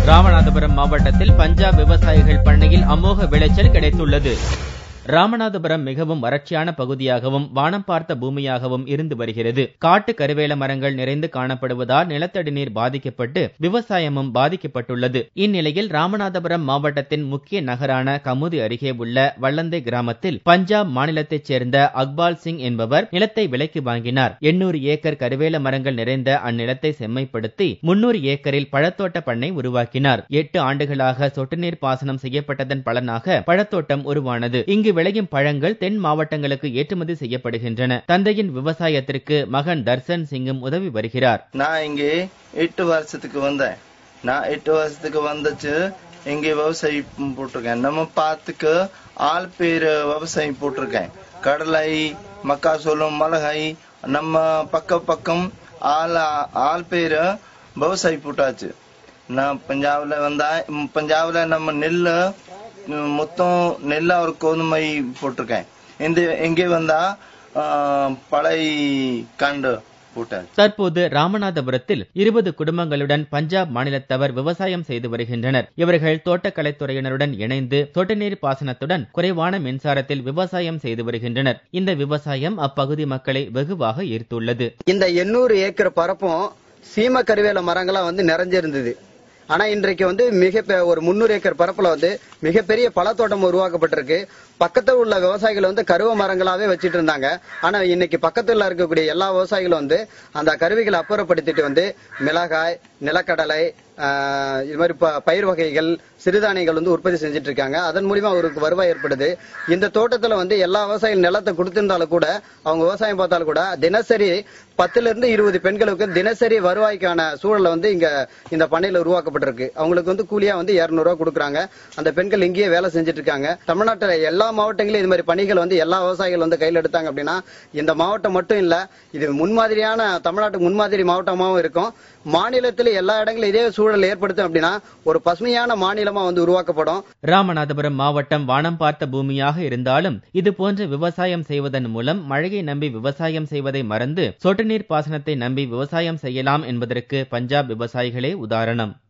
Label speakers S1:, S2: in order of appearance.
S1: ராமநாதபுரம் மாவட்டத்தில் பஞ்சாப் விவசாயிகள் பண்ணையில் அமோக விளைச்சல் கிடைத்துள்ளது ராமநாதபுரம் மிகவும் வறட்சியான பகுதியாகவும் வானம் பார்த்த பூமியாகவும் இருந்து வருகிறது காட்டு கருவேல மரங்கள் நிறைந்து காணப்படுவதால் நிலத்தடி நீர் பாதிக்கப்பட்டு விவசாயமும் பாதிக்கப்பட்டுள்ளது இந்நிலையில் ராமநாதபுரம் மாவட்டத்தின் முக்கிய நகரான கமுதி அருகே உள்ள வல்லந்தை கிராமத்தில் பஞ்சாப் மாநிலத்தைச் சேர்ந்த அக்பால் சிங் என்பவர் நிலத்தை விலைக்கு வாங்கினார் எண்ணூறு ஏக்கர் கருவேல மரங்கள் நிறைந்த அந்நிலத்தை செம்மைப்படுத்தி முன்னூறு ஏக்கரில் பழத்தோட்ட பண்ணை உருவாக்கினார் எட்டு ஆண்டுகளாக சொட்டு நீர் பாசனம் செய்யப்பட்டதன் பலனாக பழத்தோட்டம் உருவானது இங்கு விளையும் பழங்கள் தென் மாவட்டங்களுக்கு ஏற்றுமதி செய்யப்படுகின்றன தந்தையின் விவசாயத்திற்கு மகன் தர்சன் சிங்கும் உதவி வருகிறார்
S2: நான் இங்கே எட்டு வருஷத்துக்கு வந்தேன் நான் எட்டு வருஷத்துக்கு வந்துச்சு இங்கே விவசாயம் போட்டிருக்கேன் நம்ம பாத்துக்கு ஆள் பேர் விவசாயம் போட்டிருக்கேன் கடலை மக்காசோளம் மிளகாய் நம்ம பக்க பக்கம் ஆள் ஆள் பேர் விவசாயம் போட்டாச்சு நான் பஞ்சாப்ல வந்தா ம், பஞ்சாப்ல நம்ம நெல்லு ம், மொத்தம் நெல் ஒரு கோதுமை போட்டிருக்கேன் இந்த இங்கே வந்தா ஆ, பழைய கண்டு போட்டாச்சு
S1: தற்போது ராமநாதபுரத்தில் இருபது குடும்பங்களுடன் பஞ்சாப் மாநிலத்தவர் விவசாயம் செய்து வருகின்றனர் இவர்கள் தோட்டக்கலைத்துறையினருடன் இணைந்து சொட்டு நீர் பாசனத்துடன் குறைவான மின்சாரத்தில் விவசாயம் செய்து வருகின்றனர் இந்த விவசாயம் அப்பகுதி மக்களை வெகுவாக ஈர்த்துள்ளது
S3: இந்த எண்ணூறு ஏக்கர் பரப்பும் சீம கருவேல மரங்களா வந்து நிறைஞ்சிருந்தது ஆனா இன்றைக்கு வந்து மிக பெ- ஒரு முன்னூறு ஏக்கர் பரப்புல வந்து மிகப்பெரிய பழத்தோட்டம் உருவாக்கப்பட்டிருக்கு பக்கத்தில் உள்ள விவசாயிகள் வந்து கருவ மரங்களாவே வச்சிட்டு இருந்தாங்க ஆனா இன்னைக்கு பக்கத்துல இருக்கக்கூடிய எல்லா விவசாயிகளும் வந்து அந்த கருவிகளை அப்புறப்படுத்திட்டு வந்து மிளகாய் நிலக்கடலை ஆஹ், இது மாதிரி ப- பயிர் வகைகள் சிறுதானியங்கள் வந்து உற்பத்தி செஞ்சுட்டு இருக்காங்க அதன் மூலியமா அவருக்கு வருவாய் ஏற்படுது இந்த தோட்டத்துல வந்து எல்லா விவசாயிகள் நிலத்தை கொடுத்திருந்தாலும் கூட அவங்க விவசாயம் பார்த்தாலும் கூட தினசரி பத்துல இருந்து இருபது பெண்களுக்கு தினசரி வருவாய்க்கான சூழலை வந்து இங்க இந்த பண்ணையில உருவாக்கப்பட்டிருக்கு அவங்களுக்கு வந்து கூலியா வந்து 200 ரூபாய் கொடுக்குறாங்க அந்த பெண்கள் இங்கேயே வேலை செஞ்சுட்டு இருக்காங்க தமிழ்நாட்டுல எல்லா மாவட்டங்களிலும் இது மாதிரி பணிகள் வந்து எல்லா விவசாயிகள் வந்து கையில் எடுத்தாங்க அப்படின்னா இந்த மாவட்டம் மட்டும் இல்ல இது முன்மாதிரியான தமிழ்நாட்டு முன்மாதிரி மாவட்டமாவும் இருக்கும் மாநிலத்தில் எல்லா இடங்களும் இதே சூழல் ஏற்படுத்தும் அப்படின்னா ஒரு பசுமையான மாநிலமா வந்து உருவாக்கப்படும்
S1: ராமநாதபுரம் மாவட்டம் வானம் பார்த்த பூமியாக இருந்தாலும் இது போன்ற விவசாயம் செய்வதன் மூலம் மழையை நம்பி விவசாயம் செய்வதை மறந்து சொட்டு நீர் பாசனத்தை நம்பி விவசாயம் செய்யலாம் என்பதற்கு பஞ்சாப் விவசாயிகளே உதாரணம்